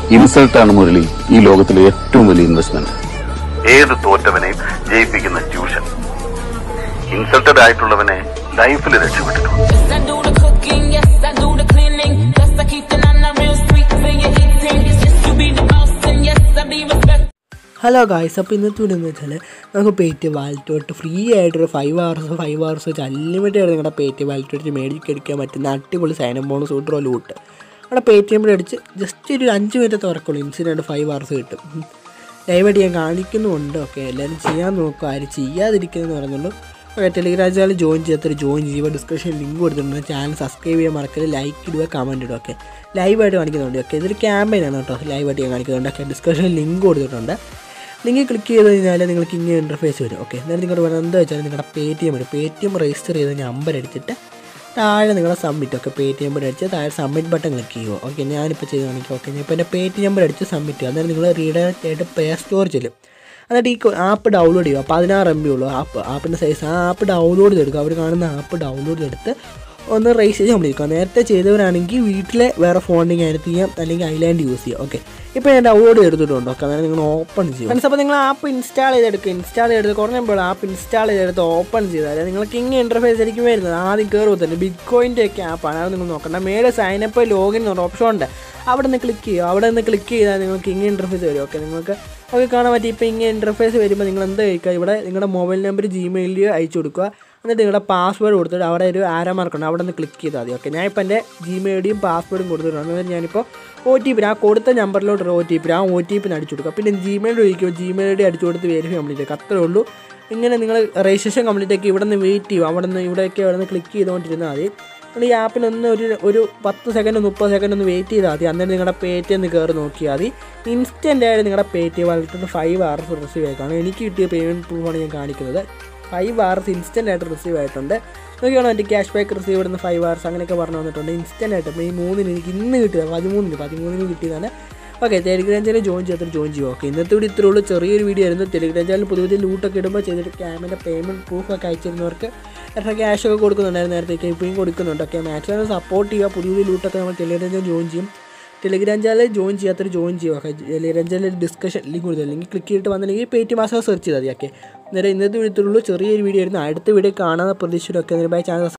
ഇൻസൾട്ടാണ് മുരളി ഈ ലോകത്തിലെ ഏറ്റവും വലിയ ഇൻവെസ്റ്റ്മെന്റ് ഏത് തോറ്റവനെയും ജയിപ്പിക്കുന്ന ട്യൂഷൻ ഇൻസൾട്ടഡ് ആയിട്ടുള്ളവനെ ലൈഫിൽ രക്ഷപ്പെട്ടിട്ടുണ്ട് Yes, I do the cooking, yes, I do the cleaning. Yes, I keep the nana real sweet for your eating. Yes, you be the boss, and yes, I be respect. Hello guys അപ്പോൾ ഇന്നത്തെ video എന്ന് വെച്ചാൽ നമുക്ക് Paytm wallet തൊട്ട് free ആയിട്ടൊരു five hours five hours വെച്ച് unlimited ആയിട്ട് നിങ്ങളുടെ പേറ്റ് വാലറ്റ് വെച്ച് മേടിച്ച് എടുക്കാൻ പറ്റുന്ന അടിപൊളി സൈനം ബോണസ് സൂട്ടറോ ലൂട്ട് അവിടെ പേ ടി എമ്മിൽ അടിച്ച് ജസ്റ്റ് ഒരു അഞ്ച് മിനിറ്റ് തുറക്കുള്ളൂ ഇൻസിഡൻറ്റ് ഫൈവ് അവേഴ്സ് കിട്ടും ലൈവായിട്ട് ഞാൻ കാണിക്കുന്നുണ്ട് ഓക്കെ എല്ലാവരും ചെയ്യാൻ നോക്കുക ആരും ചെയ്യാതിരിക്കുന്നതെന്ന് പറയുന്നുള്ളൂ ഓക്കെ ടെലിഗ്രാം ചാനൽ ജോയിൻ ചെയ്യാത്തൊരു ജോയിൻ ചെയ്യുക ഡിസ്ക്രിപ്ഷൻ ലിങ്ക് കൊടുത്തിട്ടുണ്ട് ചാനൽ സബ്സ്ക്രൈബ് ചെയ്യാൻ മറക്കരുത് ലൈക്ക് ഇടുക കമൻറ്റ് ഇടുക ഓക്കെ ലൈവായിട്ട് കാണിക്കുന്നുണ്ട് ഓക്കെ ഇതൊരു ക്യാമ്പയിനാണ് കേട്ടോ ലൈവായിട്ട് ഞാൻ കാണിക്കുന്നുണ്ട് ഓക്കെ ഡിസ്ക്രിപ്ഷൻ ലിങ്ക് കൊടുത്തിട്ടുണ്ട് ലിങ്ക് ക്ലിക്ക് ചെയ്ത് കഴിഞ്ഞാൽ നിങ്ങൾക്ക് ഇങ്ങനെ ഇൻ്റർഫേസ് വരും ഓക്കെ എന്നിട്ട് നിങ്ങളുടെ വേണം എന്താ വെച്ചാൽ നിങ്ങളുടെ പേ ടി എം വരും പേ ടി എം രജിസ്റ്റർ ചെയ്ത് നമ്പർ അടിച്ചിട്ട് താഴെ നിങ്ങളുടെ സബ്മിറ്റ് ഒക്കെ പേ ടി നമ്പർ അടിച്ച് താഴെ സബ്മിറ്റ് ബട്ടൺ ക്ലിക്ക് ചെയ്യുക ഓക്കെ ഞാനിപ്പോൾ ചെയ്ത് കാണിക്കാം ഓക്കെ ഞാൻ ഇപ്പോൾ എൻ്റെ പേ ടി നമ്പർ അടിച്ച് സബ്മിറ്റ് ചെയ്യുക അന്നേരം നിങ്ങൾ റീഡയറക്റ്റ് ആയിട്ട് പ്ലേ സ്റ്റോർ ചെല്ലും എന്നിട്ട് ഈ ആപ്പ് ഡൗൺലോഡ് ചെയ്യുക പതിനാറ് എം ബി ഉള്ളൂ ആപ്പ് ആപ്പിൻ്റെ സൈസ് ആ ആപ്പ് ഡൗൺലോഡ് ചെയ്തെടുക്കുക അവർ കാണുന്ന ആപ്പ് ഡൗൺലോഡ് ചെയ്തെടുത്ത് ഒന്ന് രജിസ്റ്റർ കംപ്ലീറ്റ് ചെയ്യുക നേരത്തെ ചെയ്തവരാണെങ്കിൽ വീട്ടിലെ വേറെ ഫോണിൽ അതിനകത്ത് ചെയ്യാം അല്ലെങ്കിൽ ഐലാൻഡ് യൂസ് ചെയ്യാം ഓക്കെ ഇപ്പോൾ ഞാൻ ഡൗൺലോഡ് ചെയ്തിട്ടുണ്ട് ഓക്കെ അതായത് നിങ്ങൾ ഓപ്പൺ ചെയ്യും ഫ്രണ്ട്സ് അപ്പോൾ നിങ്ങൾ ആപ്പ് ഇൻസ്റ്റാൾ ചെയ്തെടുക്കുക ഇൻസ്റ്റാൾ ചെയ്തെടുത്ത് കുറഞ്ഞപ്പോൾ ആപ്പ് ഇൻസ്റ്റാൾ ചെയ്തെടുത്ത് ഓപ്പൺ ചെയ്താൽ നിങ്ങൾക്ക് ഇങ്ങനെ ഇൻ്റർഫേസ് ആയിരിക്കും വരുന്നത് ആദ്യം കയറുമ്പോൾ തന്നെ ബിഗ് കോയിൻ്റെ ഒക്കെ ആപ്പാണ് അത് നിങ്ങൾ നോക്കണ്ട മേലെ സൈനപ്പ് ലോഗിൻ എന്ന് പറഞ്ഞ ഓപ്ഷൻ ഉണ്ട് അവിടെ നിന്ന് ക്ലിക്ക് ചെയ്യുക അവിടെ നിന്ന് ക്ലിക്ക് ചെയ്താൽ നിങ്ങൾക്ക് ഇങ്ങനെ ഇൻ്റർഫേസ് വരും ഓക്കെ നിങ്ങൾക്ക് ഒക്കെ കാണാൻ പറ്റി ഇപ്പോൾ ഇങ്ങനെ ഇൻ്റർഫേസ് വരുമ്പോൾ നിങ്ങൾ എന്ത് കഴിക്കുക ഇവിടെ നിങ്ങളുടെ മൊബൈൽ നമ്പർ ജിമെയിലിൽ അയച്ചു കൊടുക്കുക എന്നിട്ട് നിങ്ങളുടെ പാസ്വേഡ് കൊടുത്തിട്ട് അവിടെ ഒരു ആരോ മാർക്കുണ്ട് അവിടെ നിന്ന് ക്ലിക്ക് ചെയ്താൽ മതി ഓക്കെ ഞാൻ ഇപ്പോൾ എൻ്റെ ജിമെയിലും പാസ്വേഡും കൊടുത്തിട്ടുണ്ട് എന്നിട്ട് ഞാനിപ്പോൾ ഒ ടി പി ആ കൊടുത്ത നമ്പറിലോട്ട് ഒരു ഒ ടി പി ആ ഒ ടി പിന്ന് അടിച്ചു കൊടുക്കുക പിന്നെ ജിമെയിൽ ഒഴിക്കുമ്പോൾ ജിമെയിൽ ഐ ഡി അടിച്ചു കൊടുത്ത് വെരിഫൈ കംപ്ലീറ്റ് ആക്കുക അത്രേ ഉള്ളൂ ഇങ്ങനെ നിങ്ങൾ രജിസ്ട്രേഷൻ കംപ്ലീറ്റ് ആക്കി ഇവിടെ നിന്ന് വെയിറ്റ് ചെയ്യും അവിടെ നിന്ന് ഇവിടെയൊക്കെ അവിടെ നിന്ന് ക്ലിക്ക് ചെയ്തുകൊണ്ടിരുന്നാൽ മതി നിങ്ങൾ ഈ ആപ്പിനൊന്ന് ഒരു ഒരു പത്ത് സെക്കൻഡ് മുപ്പത് സെക്കൻഡ് ഒന്ന് വെയിറ്റ് ചെയ്താൽ മതി അന്നേരം നിങ്ങളുടെ പേ ടി എം കയറി നോക്കിയാൽ മതി ഇൻസ്റ്റൻ്റ് ആയിട്ട് നിങ്ങളുടെ പേ ടി എം വാലറ്റിൽ ഫൈവ് അവേഴ്സ് റിസീവ് ആയിക്കാണ് എനിക്ക് കിട്ടിയ പേയ്മെൻറ്റ് പ്രൂഫാണ് ഞാൻ കാണിക്കുന്നത് ഫൈവ് അവേഴ്സ് ഇൻസ്റ്റൻ്റ് ആയിട്ട് റിസീവ് ആയിട്ടുണ്ട് നോക്കിയാണോ എൻ്റെ ക്യാഷ് ബാക്ക് റിസീവ് ചെയ്യുന്ന ഫൈവ് അവേഴ്സ് അങ്ങനെയൊക്കെ പറഞ്ഞു വന്നിട്ടുണ്ട് ഇൻസ്റ്റൻ്റ് ആയിട്ട് ഇപ്പോൾ ഈ മൂന്നിന് എനിക്ക് ഇന്ന് കിട്ടിയത് പതിമൂന്നിന് പതിമൂന്നിന് കിട്ടിയതാണ് ഓക്കെ ടെലിഗ്രാം ചാനൽ ജോയിൻ ചെയ്യാത്തൊരു ജോയിൻ ചെയ്യുക ഓക്കെ ഇന്നത്തെ കൂടി ഇത്രേ ഉള്ളൂ ചെറിയൊരു വീഡിയോ ആയിരുന്നു ടെലിഗ്രാം ചാനൽ പുതിയ പുതിയ ലൂട്ടൊക്കെ ഇടുമ്പോൾ ചെയ്തിട്ട് ക്യാമിൻ്റെ പേയ്മെൻറ്റ് പ്രൂഫൊക്കെ അയച്ചിരുന്നവർക്ക് എത്ര ക്യാഷ് ഒക്കെ കൊടുക്കുന്നുണ്ടായിരുന്നു നേരത്തേക്ക് ഇപ്പോഴും കൊടുക്കുന്നുണ്ട് ഓക്കെ മാക്സിമം സപ്പോർട്ട് ചെയ്യുക പുതിയ പുതിയ ലൂട്ടൊക്കെ നമ്മൾ ടെലിഗ്രാം ചാനൽ ജോയിൻ ചെയ്യും ടെലിഗ്രാം ചാനൽ ജോയിൻ ചെയ്യാത്തൊരു ജോയിൻ ചെയ്യുക okay Telegram channel discussion link കൊടുത്തു അല്ലെങ്കിൽ ക്ലിക്ക് ചെയ്തിട്ട് വന്നില്ലെങ്കിൽ പേ ടി മാസം സെർച്ച് ചെയ്താൽ മതി ഓക്കെ അന്നേരം ഇന്നത്തെ വീഡിയോ ചെറിയൊരു വീഡിയോ ആയിരുന്നു അടുത്ത വീഡിയോ കാണാതെ പ്രതീക്ഷിച്ചൊക്കെ ബൈ ചാനൽ